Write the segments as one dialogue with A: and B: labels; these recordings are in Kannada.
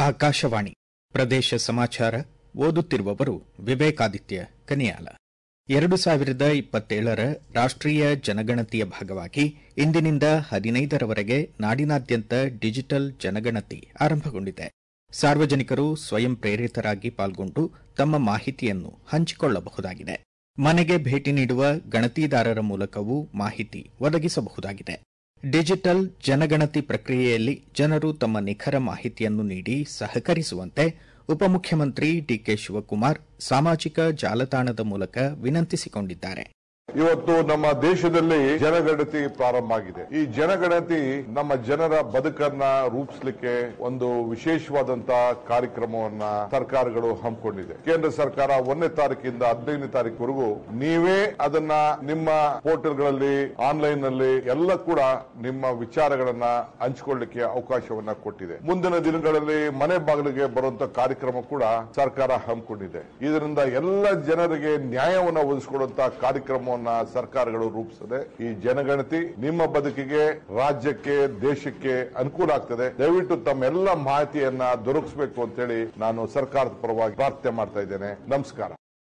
A: ಆಕಾಶವಾಣಿ ಪ್ರದೇಶ ಸಮಾಚಾರ ಓದುತ್ತಿರುವವರು ವಿವೇಕಾದಿತ್ಯ ಕನಿಯಾಲ ಎರಡು ಸಾವಿರದ ಇಪ್ಪತ್ತೇಳರ ರಾಷ್ಟ್ರೀಯ ಜನಗಣತಿಯ ಭಾಗವಾಗಿ ಇಂದಿನಿಂದ ಹದಿನೈದರವರೆಗೆ ನಾಡಿನಾದ್ಯಂತ ಡಿಜಿಟಲ್ ಜನಗಣತಿ ಆರಂಭಗೊಂಡಿದೆ ಸಾರ್ವಜನಿಕರು ಸ್ವಯಂ ಪ್ರೇರಿತರಾಗಿ ಪಾಲ್ಗೊಂಡು ತಮ್ಮ ಮಾಹಿತಿಯನ್ನು ಹಂಚಿಕೊಳ್ಳಬಹುದಾಗಿದೆ ಮನೆಗೆ ಭೇಟಿ ನೀಡುವ ಗಣತಿದಾರರ ಮೂಲಕವೂ ಮಾಹಿತಿ ಒದಗಿಸಬಹುದಾಗಿದೆ ಡಿಜಿಟಲ್ ಜನಗಣತಿ ಪ್ರಕ್ರಿಯೆಯಲ್ಲಿ ಜನರು ತಮ್ಮ ನಿಖರ ಮಾಹಿತಿಯನ್ನು ನೀಡಿ ಸಹಕರಿಸುವಂತೆ ಉಪಮುಖ್ಯಮಂತ್ರಿ ಡಿಕೆ ಶಿವಕುಮಾರ್ ಸಾಮಾಜಿಕ ಜಾಲತಾಣದ ಮೂಲಕ ವಿನಂತಿಸಿಕೊಂಡಿದ್ದಾರೆ
B: ಇವತ್ತು ನಮ್ಮ ದೇಶದಲ್ಲಿ ಜನಗಣತಿ ಪ್ರಾರಂಭ ಆಗಿದೆ ಈ ಜನಗಣತಿ ನಮ್ಮ ಜನರ ಬದುಕನ್ನ ರೂಪಿಸಲಿಕ್ಕೆ ಒಂದು ವಿಶೇಷವಾದಂತಹ ಕಾರ್ಯಕ್ರಮವನ್ನ ಸರ್ಕಾರಗಳು ಹಮ್ಮಿಕೊಂಡಿದೆ ಕೇಂದ್ರ ಸರ್ಕಾರ ಒಂದನೇ ತಾರೀಕಿಂದ ಹದಿನೈದನೇ ತಾರೀಕುವರೆಗೂ ನೀವೇ ಅದನ್ನ ನಿಮ್ಮ ಪೋರ್ಟಲ್ಗಳಲ್ಲಿ ಆನ್ಲೈನ್ ನಲ್ಲಿ ಎಲ್ಲ ಕೂಡ ನಿಮ್ಮ ವಿಚಾರಗಳನ್ನ ಹಂಚಿಕೊಳ್ಳಿಕ್ಕೆ ಅವಕಾಶವನ್ನ ಕೊಟ್ಟಿದೆ ಮುಂದಿನ ದಿನಗಳಲ್ಲಿ ಮನೆ ಬಾಗಿಲಿಗೆ ಬರುವಂತ ಕಾರ್ಯಕ್ರಮ ಕೂಡ ಸರ್ಕಾರ ಹಮ್ಮಿಕೊಂಡಿದೆ ಇದರಿಂದ ಎಲ್ಲ ಜನರಿಗೆ ನ್ಯಾಯವನ್ನ ಒದಗಿಸಿಕೊಡುವಂತಹ ಕಾರ್ಯಕ್ರಮವನ್ನ ಸರ್ಕಾರಗಳು ರೂಪಿಸಿದೆ ಈ ಜನಗಣತಿ ನಿಮ್ಮ ಬದುಕಿಗೆ ರಾಜ್ಯಕ್ಕೆ ದೇಶಕ್ಕೆ ಅನುಕೂಲ ಆಗ್ತದೆ ದಯವಿಟ್ಟು ತಮ್ಮೆಲ್ಲ ಮಾಹಿತಿಯನ್ನ ದೊರಕಿಸಬೇಕು ಅಂತೇಳಿ ನಾನು ಸರ್ಕಾರದ ಪರವಾಗಿ ಪ್ರಾರ್ಥನೆ ಮಾಡ್ತಾ ಇದ್ದೇನೆ ನಮಸ್ಕಾರ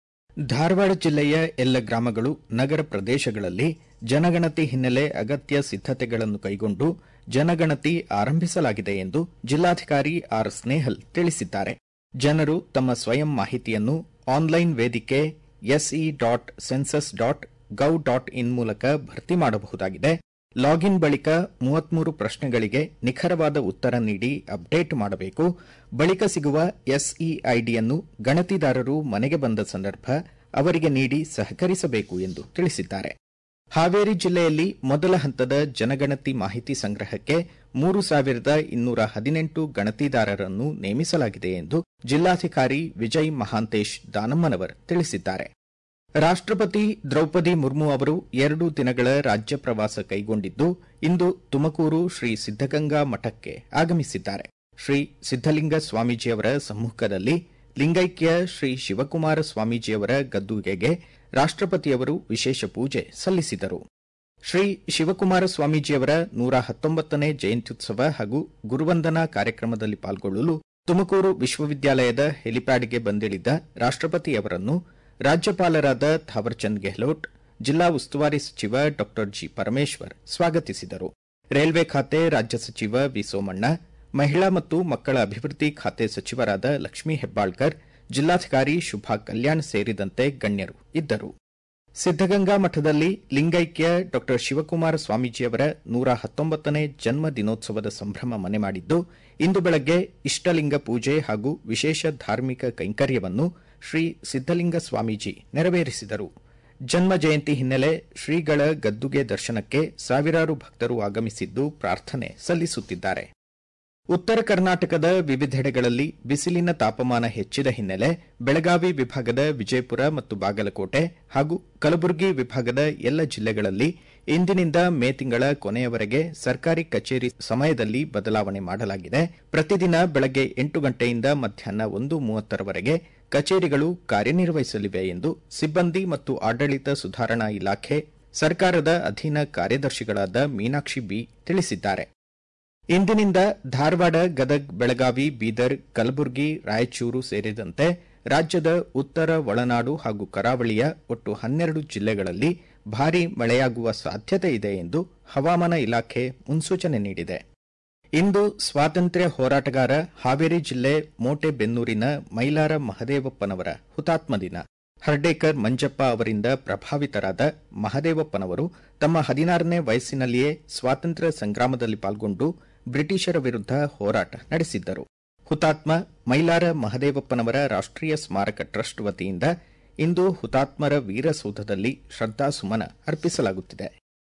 A: ಧಾರವಾಡ ಜಿಲ್ಲೆಯ ಎಲ್ಲ ಗ್ರಾಮಗಳು ನಗರ ಪ್ರದೇಶಗಳಲ್ಲಿ ಜನಗಣತಿ ಹಿನ್ನೆಲೆ ಅಗತ್ಯ ಸಿದ್ದತೆಗಳನ್ನು ಕೈಗೊಂಡು ಜನಗಣತಿ ಆರಂಭಿಸಲಾಗಿದೆ ಎಂದು ಜಿಲ್ಲಾಧಿಕಾರಿ ಆರ್ ಸ್ನೇಹಲ್ ತಿಳಿಸಿದ್ದಾರೆ ಜನರು ತಮ್ಮ ಸ್ವಯಂ ಮಾಹಿತಿಯನ್ನು ಆನ್ಲೈನ್ ವೇದಿಕೆ S E dot census dot gov dot in ಮೂಲಕ ಭರ್ತಿ ಮಾಡಬಹುದಾಗಿದೆ ಲಾಗಿನ್ ಬಳಿಕ ಮೂವತ್ಮೂರು ಪ್ರಶ್ನೆಗಳಿಗೆ ನಿಖರವಾದ ಉತ್ತರ ನೀಡಿ ಅಪ್ಡೇಟ್ ಮಾಡಬೇಕು ಬಳಿಕ ಸಿಗುವ ಎಸ್ಇ ಐಡಿಯನ್ನು ಗಣತಿದಾರರು ಮನೆಗೆ ಬಂದ ಸಂದರ್ಭ ಅವರಿಗೆ ನೀಡಿ ಸಹಕರಿಸಬೇಕು ಎಂದು ತಿಳಿಸಿದ್ದಾರೆ ಹಾವೇರಿ ಜಿಲ್ಲೆಯಲ್ಲಿ ಮೊದಲ ಹಂತದ ಜನಗಣತಿ ಮಾಹಿತಿ ಸಂಗ್ರಹಕ್ಕೆ ಮೂರು ಸಾವಿರದ ಇನ್ನೂರ ಹದಿನೆಂಟು ಗಣತಿದಾರರನ್ನು ನೇಮಿಸಲಾಗಿದೆ ಎಂದು ಜಿಲ್ಲಾಧಿಕಾರಿ ವಿಜಯ್ ಮಹಾಂತೇಶ್ ದಾನಮ್ಮನವರ್ ತಿಳಿಸಿದ್ದಾರೆ ರಾಷ್ಟ್ರಪತಿ ದ್ರೌಪದಿ ಮುರ್ಮು ಅವರು ಎರಡು ದಿನಗಳ ರಾಜ್ಯ ಪ್ರವಾಸ ಕೈಗೊಂಡಿದ್ದು ಇಂದು ತುಮಕೂರು ಶ್ರೀ ಸಿದ್ದಗಂಗಾ ಮಠಕ್ಕೆ ಆಗಮಿಸಿದ್ದಾರೆ ಶ್ರೀ ಸಿದ್ದಲಿಂಗ ಸ್ವಾಮೀಜಿಯವರ ಸಮ್ಮುಖದಲ್ಲಿ ಲಿಂಗೈಕ್ಯ ಶ್ರೀ ಶಿವಕುಮಾರ ಸ್ವಾಮೀಜಿಯವರ ಗದ್ದುಗೆಗೆ ರಾಷ್ಟ್ರಪತಿಯವರು ವಿಶೇಷ ಪೂಜೆ ಸಲ್ಲಿಸಿದರು ಶ್ರೀ ಶಿವಕುಮಾರ ಸ್ವಾಮೀಜಿಯವರ ನೂರ ಹತ್ತೊಂಬತ್ತನೇ ಜಯಂತ್ಯುತ್ಸವ ಹಾಗೂ ಗುರುವಂದನಾ ಕಾರ್ಯಕ್ರಮದಲ್ಲಿ ಪಾಲ್ಗೊಳ್ಳಲು ತುಮಕೂರು ವಿಶ್ವವಿದ್ಯಾಲಯದ ಹೆಲಿಪ್ಯಾಡ್ಗೆ ಬಂದಿಳಿದ ರಾಷ್ಟ್ರಪತಿಯವರನ್ನು ರಾಜ್ಯಪಾಲರಾದ ಥಾವರ್ಚಂದ್ ಗೆಹ್ಲೋಟ್ ಜಿಲ್ಲಾ ಉಸ್ತುವಾರಿ ಸಚಿವ ಡಾ ಜಿ ಪರಮೇಶ್ವರ್ ಸ್ವಾಗತಿಸಿದರು ರೈಲ್ವೆ ಖಾತೆ ರಾಜ್ಯ ಸಚಿವ ವಿ ಸೋಮಣ್ಣ ಮಹಿಳಾ ಮತ್ತು ಮಕ್ಕಳ ಅಭಿವೃದ್ಧಿ ಖಾತೆ ಸಚಿವರಾದ ಲಕ್ಷ್ಮೀ ಹೆಬ್ಬಾಳ್ಕರ್ ಜಿಲ್ಲಾಧಿಕಾರಿ ಶುಭಾ ಕಲ್ಯಾಣ್ ಸೇರಿದಂತೆ ಗಣ್ಯರು ಇದ್ದರು ಸಿದ್ದಗಂಗಾ ಮಠದಲ್ಲಿ ಲಿಂಗೈಕ್ಯ ಡಾ ಶಿವಕುಮಾರ ಸ್ವಾಮೀಜಿಯವರ ನೂರ ಹತ್ತೊಂಬತ್ತನೇ ಜನ್ಮ ದಿನೋತ್ಸವದ ಸಂಭ್ರಮ ಮನೆ ಮಾಡಿದ್ದು ಇಂದು ಬೆಳಗ್ಗೆ ಇಷ್ಟಲಿಂಗ ಪೂಜೆ ಹಾಗೂ ವಿಶೇಷ ಧಾರ್ಮಿಕ ಕೈಂಕರ್ಯವನ್ನು ಶ್ರೀ ಸಿದ್ದಲಿಂಗ ಸ್ವಾಮೀಜಿ ನೆರವೇರಿಸಿದರು ಜನ್ಮ ಜಯಂತಿ ಹಿನ್ನೆಲೆ ಶ್ರೀಗಳ ಗದ್ದುಗೆ ದರ್ಶನಕ್ಕೆ ಸಾವಿರಾರು ಭಕ್ತರು ಆಗಮಿಸಿದ್ದು ಪ್ರಾರ್ಥನೆ ಸಲ್ಲಿಸುತ್ತಿದ್ದಾರೆ ಉತ್ತರ ಕರ್ನಾಟಕದ ವಿವಿಧೆಡೆಗಳಲ್ಲಿ ಬಿಸಿಲಿನ ತಾಪಮಾನ ಹೆಚ್ಚಿದ ಹಿನ್ನೆಲೆ ಬೆಳಗಾವಿ ವಿಭಾಗದ ವಿಜಯಪುರ ಮತ್ತು ಬಾಗಲಕೋಟೆ ಹಾಗೂ ಕಲಬುರಗಿ ವಿಭಾಗದ ಎಲ್ಲ ಜಿಲ್ಲೆಗಳಲ್ಲಿ ಇಂದಿನಿಂದ ಮೇ ತಿಂಗಳ ಕೊನೆಯವರೆಗೆ ಸರ್ಕಾರಿ ಕಚೇರಿ ಸಮಯದಲ್ಲಿ ಬದಲಾವಣೆ ಮಾಡಲಾಗಿದೆ ಪ್ರತಿದಿನ ಬೆಳಗ್ಗೆ ಎಂಟು ಗಂಟೆಯಿಂದ ಮಧ್ಯಾಹ್ನ ಒಂದು ಮೂವತ್ತರವರೆಗೆ ಕಚೇರಿಗಳು ಕಾರ್ಯನಿರ್ವಹಿಸಲಿವೆ ಎಂದು ಸಿಬ್ಬಂದಿ ಮತ್ತು ಆಡಳಿತ ಸುಧಾರಣಾ ಇಲಾಖೆ ಸರ್ಕಾರದ ಅಧೀನ ಕಾರ್ಯದರ್ಶಿಗಳಾದ ಮೀನಾಕ್ಷಿ ಬಿ ತಿಳಿಸಿದ್ದಾರೆ ಇಂದಿನಿಂದ ಧಾರವಾಡ ಗದಗ್ ಬೆಳಗಾವಿ ಬೀದರ್ ಕಲಬುರಗಿ ರಾಯಚೂರು ಸೇರಿದಂತೆ ರಾಜ್ಯದ ಉತ್ತರ ಒಳನಾಡು ಹಾಗೂ ಕರಾವಳಿಯ ಒಟ್ಟು ಹನ್ನೆರಡು ಜಿಲ್ಲೆಗಳಲ್ಲಿ ಭಾರೀ ಮಳೆಯಾಗುವ ಸಾಧ್ಯತೆ ಇದೆ ಎಂದು ಹವಾಮಾನ ಇಲಾಖೆ ಮುನ್ಸೂಚನೆ ನೀಡಿದೆ ಇಂದು ಸ್ವಾತಂತ್ರ್ಯ ಹೋರಾಟಗಾರ ಹಾವೇರಿ ಜಿಲ್ಲೆ ಮೋಟೆಬೆನ್ನೂರಿನ ಮೈಲಾರ ಮಹದೇವಪ್ಪನವರ ಹುತಾತ್ಮ ದಿನ ಹರ್ಡೇಕರ್ ಮಂಜಪ್ಪ ಅವರಿಂದ ಪ್ರಭಾವಿತರಾದ ಮಹದೇವಪ್ಪನವರು ತಮ್ಮ ಹದಿನಾರನೇ ವಯಸ್ಸಿನಲ್ಲಿಯೇ ಸ್ವಾತಂತ್ರ್ಯ ಸಂಗ್ರಾಮದಲ್ಲಿ ಪಾಲ್ಗೊಂಡು ಬ್ರಿಟಿಷರ ವಿರುದ್ಧ ಹೋರಾಟ ನಡೆಸಿದ್ದರು ಹುತಾತ್ಮ ಮೈಲಾರ ಮಹದೇವಪ್ಪನವರ ರಾಷ್ಟ್ರೀಯ ಸ್ಮಾರಕ ಟ್ರಸ್ಟ್ ವತಿಯಿಂದ ಇಂದು ಹುತಾತ್ಮರ ವೀರಸೌಧದಲ್ಲಿ ಶ್ರದ್ದಾಸುಮನ ಅರ್ಪಿಸಲಾಗುತ್ತಿದೆ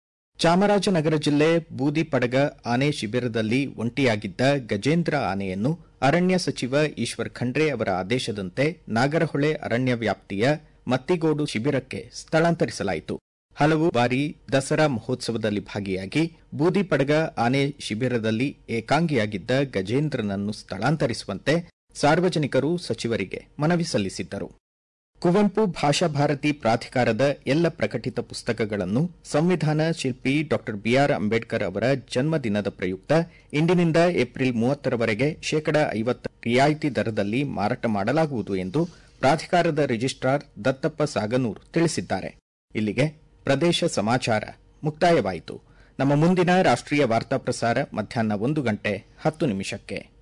A: ಚಾಮರಾಜನಗರ ಜಿಲ್ಲೆ ಬೂದಿಪಡಗ ಆನೆ ಶಿಬಿರದಲ್ಲಿ ಒಂಟಿಯಾಗಿದ್ದ ಗಜೇಂದ್ರ ಆನೆಯನ್ನು ಅರಣ್ಯ ಸಚಿವ ಈಶ್ವರ್ ಖಂಡ್ರೆ ಅವರ ಆದೇಶದಂತೆ ನಾಗರಹೊಳೆ ಅರಣ್ಯ ವ್ಯಾಪ್ತಿಯ ಮತ್ತಿಗೋಡು ಶಿಬಿರಕ್ಕೆ ಸ್ಥಳಾಂತರಿಸಲಾಯಿತು ಹಲವು ಬಾರಿ ದಸರಾ ಮಹೋತ್ಸವದಲ್ಲಿ ಭಾಗಿಯಾಗಿ ಬೂದಿಪಡಗ ಆನೆ ಶಿಬಿರದಲ್ಲಿ ಏಕಾಂಗಿಯಾಗಿದ್ದ ಗಜೇಂದ್ರನನ್ನು ಸ್ಥಳಾಂತರಿಸುವಂತೆ ಸಾರ್ವಜನಿಕರು ಸಚಿವರಿಗೆ ಮನವಿ ಸಲ್ಲಿಸಿದ್ದರು ಕುವೆಂಪು ಭಾಷಾ ಭಾರತಿ ಪ್ರಾಧಿಕಾರದ ಎಲ್ಲ ಪ್ರಕಟಿತ ಪುಸ್ತಕಗಳನ್ನು ಸಂವಿಧಾನ ಶಿಲ್ಪಿ ಡಾ ಬಿಆರ್ ಅಂಬೇಡ್ಕರ್ ಅವರ ಜನ್ಮದಿನದ ಪ್ರಯುಕ್ತ ಇಂದಿನಿಂದ ಏಪ್ರಿಲ್ ಮೂವತ್ತರವರೆಗೆ ಶೇಕಡಾ ಐವತ್ತು ರಿಯಾಯಿತಿ ದರದಲ್ಲಿ ಮಾರಾಟ ಮಾಡಲಾಗುವುದು ಎಂದು ಪ್ರಾಧಿಕಾರದ ರಿಜಿಸ್ಟ್ರಾರ್ ದತ್ತಪ್ಪ ಸಾಗನೂರ್ ತಿಳಿಸಿದ್ದಾರೆ ಇಲ್ಲಿಗೆ ಪ್ರದೇಶ ಸಮಾಚಾರ ಮುಕ್ತಾಯವಾಯಿತು ನಮ್ಮ ಮುಂದಿನ ರಾಷ್ಟ್ರೀಯ ವಾರ್ತಾ ಪ್ರಸಾರ ಮಧ್ಯಾಹ್ನ ಒಂದು ಗಂಟೆ ಹತ್ತು ನಿಮಿಷಕ್ಕೆ